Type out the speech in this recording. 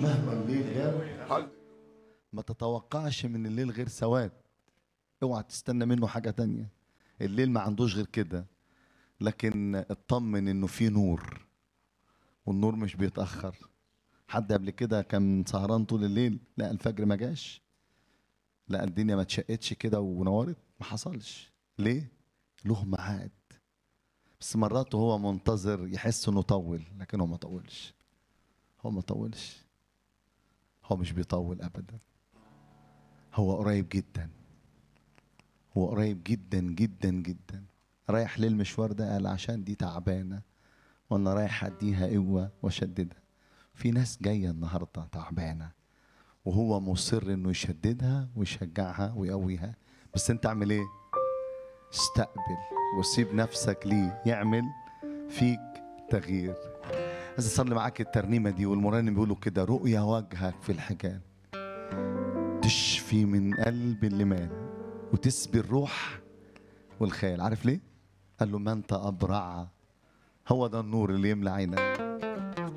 مهما الليل غاب ما تتوقعش من الليل غير سواد اوعى تستنى منه حاجة تانية الليل ما عندوش غير كده لكن اطمن انه في نور والنور مش بيتأخر حد قبل كده كان سهران طول الليل لا الفجر ما جاش لا الدنيا ما اتشقتش كده ونورت ما حصلش ليه له ميعاد بس مرات وهو منتظر يحس انه طول لكن هو ما طولش هو ما طولش هو مش بيطول ابدا هو قريب جدا هو قريب جدا جدا جدا رايح للمشوار ده قال عشان دي تعبانه وانا رايح اديها قوه واشددها في ناس جايه النهارده تعبانه وهو مصر انه يشددها ويشجعها ويقويها بس انت اعمل ايه استقبل وسيب نفسك ليه يعمل فيك تغيير عايز اصلي معاك الترنيمه دي والمرنم بيقولوا كده رؤيا وجهك في الحجاب تشفي من قلب اللي مات وتسبي الروح والخيال عارف ليه قال له ما انت ابرع هو ده النور اللي يملى عينك